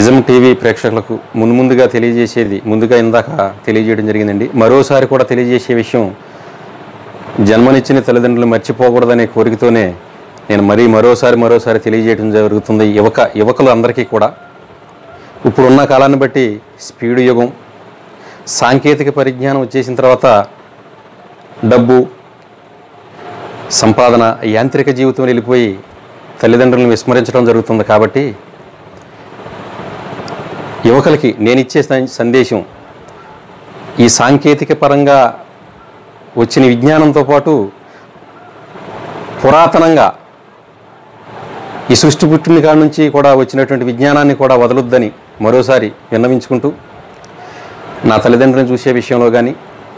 నిజం టీవీ ప్రేక్షకులకు మున్ముందుగా తెలియజేసేది ముందుగా ఇందాక తెలియజేయడం జరిగిందండి మరోసారి కూడా తెలియజేసే విషయం జన్మనిచ్చిన తల్లిదండ్రులు మర్చిపోకూడదనే కోరికతోనే నేను మరీ మరోసారి మరోసారి తెలియజేయడం జరుగుతుంది యువక యువకులు అందరికీ కూడా ఇప్పుడున్న కాలాన్ని బట్టి స్పీడ్ యుగం సాంకేతిక పరిజ్ఞానం వచ్చేసిన తర్వాత డబ్బు సంపాదన యాంత్రిక జీవితం వెళ్ళిపోయి తల్లిదండ్రులను విస్మరించడం జరుగుతుంది కాబట్టి యువకులకి నేను ఇచ్చే సం- సందేశం ఈ సాంకేతిక పరంగా వచ్చిన విజ్ఞానంతో పాటు పురాతనంగా ఈ సృష్టి పుట్టిన కాడ నుంచి కూడా వచ్చినటువంటి విజ్ఞానాన్ని కూడా వదలొద్దని మరోసారి విన్నవించుకుంటూ నా తల్లిదండ్రులను చూసే విషయంలో కానీ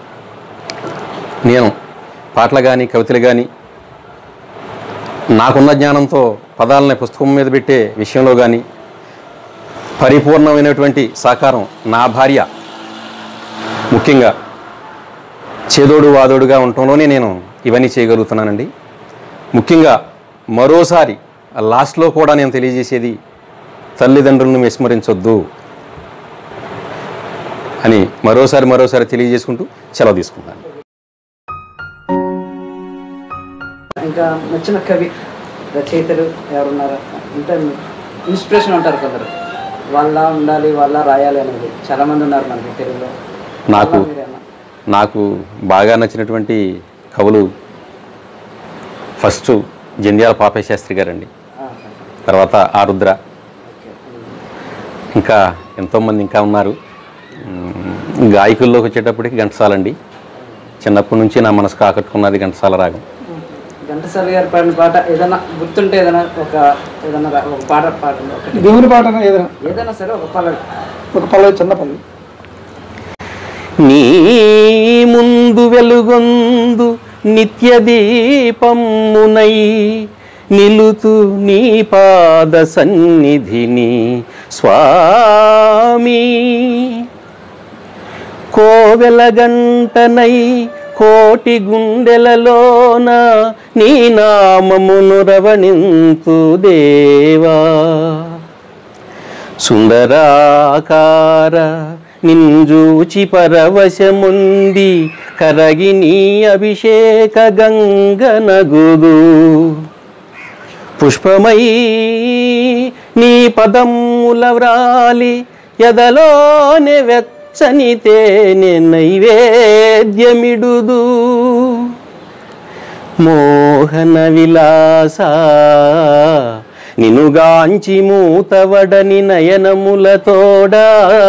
నేను పాటలు కానీ కవితలు కానీ నాకున్న జ్ఞానంతో పదాలని పుస్తకం మీద పెట్టే విషయంలో కానీ పరిపూర్ణమైనటువంటి సహకారం నా భార్య ముఖ్యంగా చేదోడు వాదోడుగా ఉండటంలోనే నేను ఇవన్నీ చేయగలుగుతున్నానండి ముఖ్యంగా మరోసారి లాస్ట్లో కూడా నేను తెలియజేసేది తల్లిదండ్రులను విస్మరించొద్దు అని మరోసారి మరోసారి తెలియజేసుకుంటూ సెలవు తీసుకుంటాను ఇంకా నచ్చిన కవి రచయితలు ఎవరున్నారు అంటే ఇన్స్పిరేషన్ ఉంటారు కొందరు వాళ్ళ ఉండాలి వాళ్ళ రాయాలి అనేది చాలా మంది ఉన్నారు మనకి తెలుగులో నాకు వాళ్ళ మీరేమన్నా? నాకు బాగా నచ్చినటువంటి కవులు ఫస్ట్ జంధ్యాల పాపయ్య శాస్త్రి గారండి ఆ, తర్వాత ఆరుద్ర ఓకే. ఇంకా ఎంతోమంది ఇంకా ఉన్నారు మ్, గాయకుల్లోకి వచ్చేటప్పటికి ఘంటసాలండి చిన్నప్పటి నుంచి నా మనసుకు ఆకట్టుకున్నది ఘంటసాల రాగం ఘంటసాల గారు పాడిన పాట ఏదైనా గుర్తుంటే ఏదైనా ఒక ఏదైనా రా- ఒక పాట పాడండి ఒకటి దేవుని పాట ఏదైనా ఏదైనా సరే ఒక పాట ఒక పల్లవి చిన్న పల్లవి నీ ముందు వెలుగొందు నిత్య దీపమునై నిలుతు నీ పాద సన్నిధిని స్వామి కోవెలగంటనై కోటి గుండెలలోన నీ నామమును రవణింతు దేవా సుందరాకార నింజూచి పరవశముంది కరగి నీ అభిషేక గంగనగుదు పుష్పమై నీ పదముల వ్రాలి ఎదలోనే వెచ్చని తేనె నైవేద్యమిడుదు మోహన విలాస నినుగాంచి మూతవడని నయనములతోడా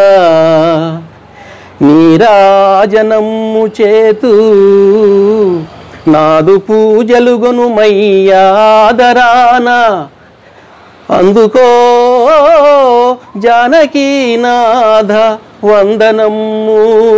నీరాజనమ్ము చేతు నాదు పూజలు గొనుమయ్యాదరాన అందుకో జానకీనాథ వందనమ్ము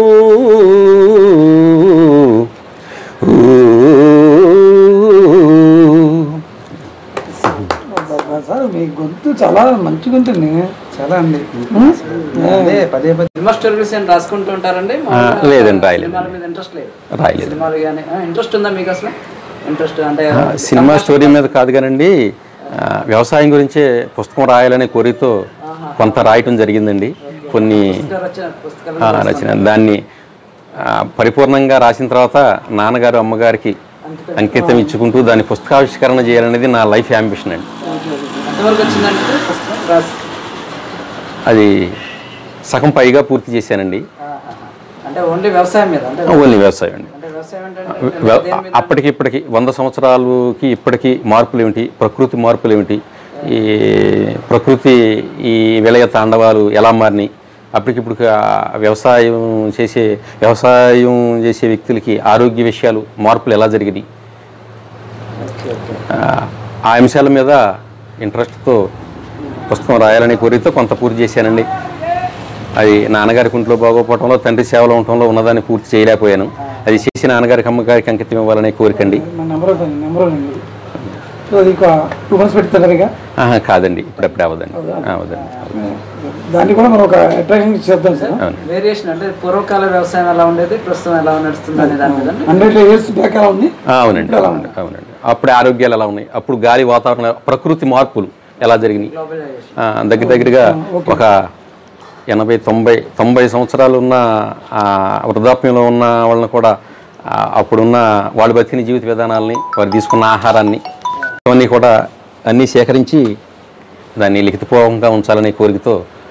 అబ్బబ్బా, సార్ మీ గొంతు చాలా మంచి గొంతండి చాలా అండి అదే పదే పదే సినిమా స్టోరీస్ ఏం రాసుకుంటూ ఉంటారండి ఆ, లేదండి, రాయలేదు. సినిమాల మీద ఇంట్రెస్ట్ లేదు రాయలేదు సినిమాలు కానీ ఇంట్రెస్ట్ ఉందా మీకు అసలు ఇంట్రెస్ట్ అంటే ఆ, సినిమా స్టోరీ మీద కాదు కానండి ఆ, వ్యవసాయం గురించే పుస్తకం రాయాలనే కోరికతో కొంత రాయటం జరిగిందండి కొన్ని పుస్తకాలు వచ్చిన పుస్తకాలు ఆ, రచన దాన్ని ఆ, పరిపూర్ణంగా రాసిన తర్వాత నాన్నగారు అమ్మగారికి అంకితం ఇచ్చుకుంటూ దాన్ని పుస్తకావిష్కరణ చేయాలనేది నా లైఫ్ యాంబిషన్ అండి ఎంతవరకు వచ్చిందంటే పుస్తకం రాసి అది సగం పైగా పూర్తి చేశానండి ఆహాహా. అంటే ఓన్లీ వ్యవసాయం మీద అంటే ఓన్లీ వ్యవసాయం అండి అంటే వ్యవసాయం అంటే వ్య- అప్పటికి ఇప్పటికి వంద సంవత్సరాలకి ఇప్పటికి మార్పులు ఏమిటి ప్రకృతి మార్పులు ఏమిటి ఈ ప్రకృతి ఈ విలయ తాండవాలు ఎలా మారినాయి అప్పటికిప్పుడు వ్యవసాయం చేసే వ్యవసాయం చేసే వ్యక్తులకి ఆరోగ్య విషయాలు మార్పులు ఎలా జరిగినాయి ఓకే ఓకే ఆ, ఆ అంశాల మీద ఇంట్రెస్ట్తో పుస్తకం రాయాలనే కోరికతో కొంత పూర్తి చేశానండి అది నాన్నగారికి ఇంట్లో బాగోపోవటంలో తండ్రి సేవలో ఉండటంలో ఉన్నదాన్ని పూర్తి చేయలేకపోయాను అది చేసి నాన్నగారికి అమ్మగారికి అంకితం ఇవ్వాలనే కోరికండి నా నెంబర్ నెంబర్ అండి సో అది ఒక టూ మంత్స్ పెడతారు ఇక ఆహా, కాదండి ఇప్పుడప్పుడే అవ్వదండి అవ్వదండి దాన్ని కూడా మనం ఒక అట్రాక్షన్ చేద్దాం సార్ అవును వేరియేషన్ అంటే పూర్వకాల వ్యవసాయం ఎలా ఉండేది ప్రస్తుతం ఎలా నడుస్తుంది అనే దాని మీద హండ్రెడ్ ఇయర్స్ బ్యాక్ ఎలా ఉంది ఆ, అవునండి అవునండి అవునండి అప్పుడే ఆరోగ్యాలు ఎలా ఉన్నాయి అప్పుడు గాలి వాతావరణం ప్రకృతి మార్పులు ఎలా జరిగినాయి గ్లోబలైజేషన్ ఆ, దగ్గర దగ్గరగా ఒక ఎనభై తొంభై తొంభై సంవత్సరాలు ఉన్న ఆ, వృద్ధాప్యంలో ఉన్న వాళ్ళని కూడా ఆ, అప్పుడున్న వాళ్ళు బతికిన జీవిత విధానాలని వారు తీసుకున్న ఆహారాన్ని అవన్నీ కూడా అన్నీ సేకరించి దాన్ని లిఖితపూర్వకంగా ఉంచాలనే కోరికతో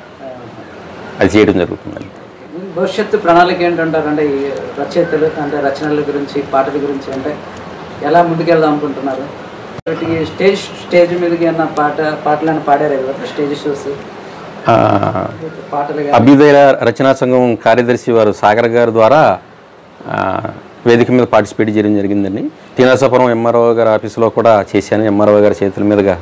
అది చేయడం జరుగుతుందండి భవిష్యత్తు ప్రణాళిక ఏంటంటారు అంటే ఈ రచయితలు అంటే రచనల గురించి పాటల గురించి అంటే ఎలా ముందుకెళ్దాం అనుకుంటున్నారు కాబట్టి ఈ స్టేజ్ స్టేజ్ మీదకి ఏమన్నా పాట పాటలను పాడారు కదా స్టేజ్ షోస్ ఆ, పాటలు కానీ అభ్యుదయ రచనా సంఘం కార్యదర్శి వారు సాగర్ గారి ద్వారా ఆ, వేదిక మీద పార్టిసిపేట్ చేయడం జరిగిందండి తినసాపురం ఎంఆర్ఓ గారి ఆఫీసులో కూడా చేశాను ఎంఆర్ఓ గారి చేతుల మీదుగా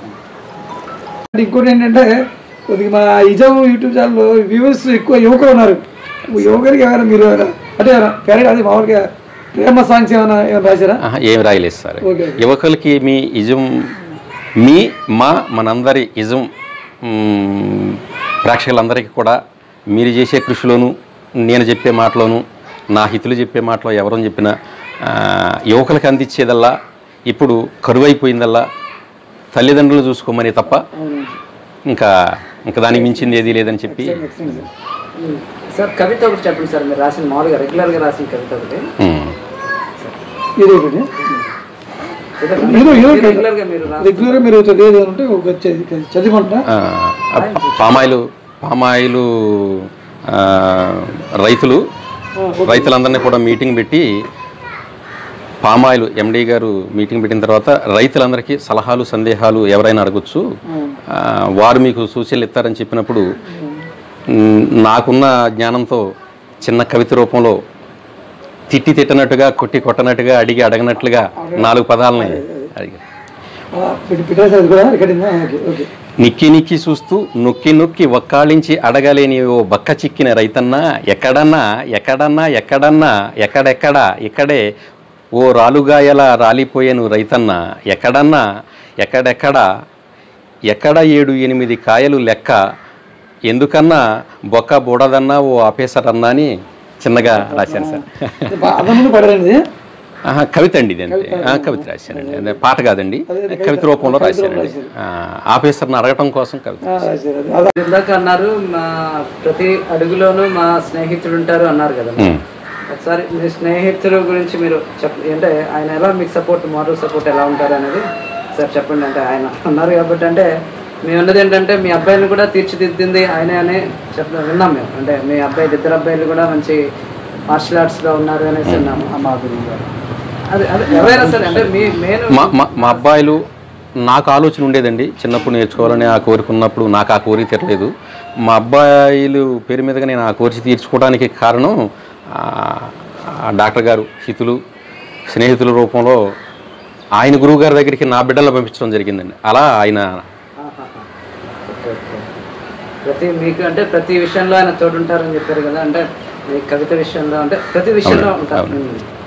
అంటే ఇంకోటి ఏంటంటే కొద్దిగా మా ఇజం యూట్యూబ్ ఛానల్లో వ్యూవర్స్ ఎక్కువ యువకులు ఉన్నారు యువకులకి ఎవరైనా మీరు ఏమైనా అంటే పేరెంట్ అది మామూలుగా ప్రేమ సాంగ్స్ ఏమైనా ఏమైనా రాశారా ఆహా, ఏం రాయలేదు సార్ ఓకే. యువకులకి మీ ఇజం మీ మా మనందరి ఇజం మ్, ప్రేక్షకులందరికీ కూడా మీరు చేసే కృషిలోను నేను చెప్పే మాటలోను నా హితులు చెప్పే మాటలో ఎవరని చెప్పినా ఆ, యువకులకు అందించేదల్లా ఇప్పుడు కరువైపోయిందల్లా తల్లిదండ్రులు చూసుకోమని తప్ప ఇంకా ఇంకా దానికి మించింది ఏదీ లేదని చెప్పి సార్ కవిత ఒకటి చెప్పండి సార్ మీరు రాసిన మామూలుగా రెగ్యులర్గా రాసిన కవిత ఒకటి మ్, ఇది ఒకటి ఏదో ఏదో రెగ్యులర్గా మీరు రా- రెగ్యులర్గా మీరు చదివేది అంటే ఒక చదివి చదివమంటా ఆ, పామాయిలు పామాయిలు ఆ, రైతులు రైతులందరినీ కూడా మీటింగ్ పెట్టి పామాయిల్ ఎండి గారు మీటింగ్ పెట్టిన తర్వాత రైతులందరికీ సలహాలు సందేహాలు ఎవరైనా అడగొచ్చు ఆ, వారు మీకు సూచనలు ఇస్తారని చెప్పినప్పుడు మ్, నాకున్న జ్ఞానంతో చిన్న కవిత రూపంలో తిట్టి తిట్టనట్టుగా కొట్టి కొట్టనట్టుగా అడిగి అడగనట్లుగా నాలుగు పదాలని అడిగారు పెట్టేసి అది కూడా రికార్డింగ్ ఓకే ఓకే నిక్కి నిక్కి చూస్తూ నొక్కి నొక్కి ఒక్కాళించి అడగలేని ఓ బక్క చిక్కిన రైతన్నా ఎక్కడన్నా ఎక్కడన్నా ఎక్కడన్నా ఎక్కడెక్కడ ఇక్కడే ఓ రాలుగాయలా రాలిపోయేను రైతన్న ఎక్కడన్నా ఎక్కడెక్కడ ఎక్కడ ఏడు ఎనిమిది కాయలు లెక్క ఎందుకన్నా బొక్క బూడదన్నా ఓ ఆపేసర్ అన్నా అని చిన్నగా రాశాను సార్ అంతకుముందు పడారండి ఆహా, కవిత అండి ఇది అంతే ఆ, కవిత రాశానండి అదే పాట కాదండి కవిత రూపంలో రాశానండి ఆ, ఆఫీసర్ని అడగటం కోసం కవిత రాశారు అది అలా ఇందాక అన్నారు మా ప్రతి అడుగులోనూ మా స్నేహితుడు ఉంటారు అన్నారు కదా ఉమ్. ఒకసారి మీ స్నేహితుల గురించి మీరు చెప్ అంటే ఆయన ఎలా మీకు సపోర్ట్ మారల్ సపోర్ట్ ఎలా ఉంటారు అనేది సార్ చెప్పండి అంటే ఆయన అన్నారు కాబట్టి అంటే మేము ఉన్నది ఏంటంటే మీ అబ్బాయిని కూడా తీర్చిదిద్దింది ఆయనే అని చెప్ విన్నాం మేము అంటే మీ అబ్బాయి ఇద్దరు అబ్బాయిలు కూడా మంచి మార్షల్ ఆర్ట్స్లో ఉన్నారు అనేసి విన్నాము మా గురువు గారు అదే అదే ఎవరైనా సరే అంటే మీ మెయిన్ మా మా మా అబ్బాయిలు నాకు ఆలోచన ఉండేదండి చిన్నప్పుడు నేర్చుకోవాలని ఆ కోరిక ఉన్నప్పుడు నాకు ఆ కోరిక తీరలేదు మా అబ్బాయిలు పేరు మీదుగా నేను ఆ కోరిక తీర్చుకోవడానికి కారణం ఆ, ఆ డాక్టర్ గారు హితులు స్నేహితుల రూపంలో ఆయన గురువు గారి దగ్గరికి నా బిడ్డలను పంపించడం జరిగిందండి అలా ఆయన ఆహాహా. Okay, okay. ప్రతి మీకు అంటే ప్రతి విషయంలో ఆయన తోడుంటారని చెప్పారు కదా అంటే మీ కవిత విషయంలో అంటే ప్రతి విషయంలో అవును, ఉంటారు అవును. ఉమ్.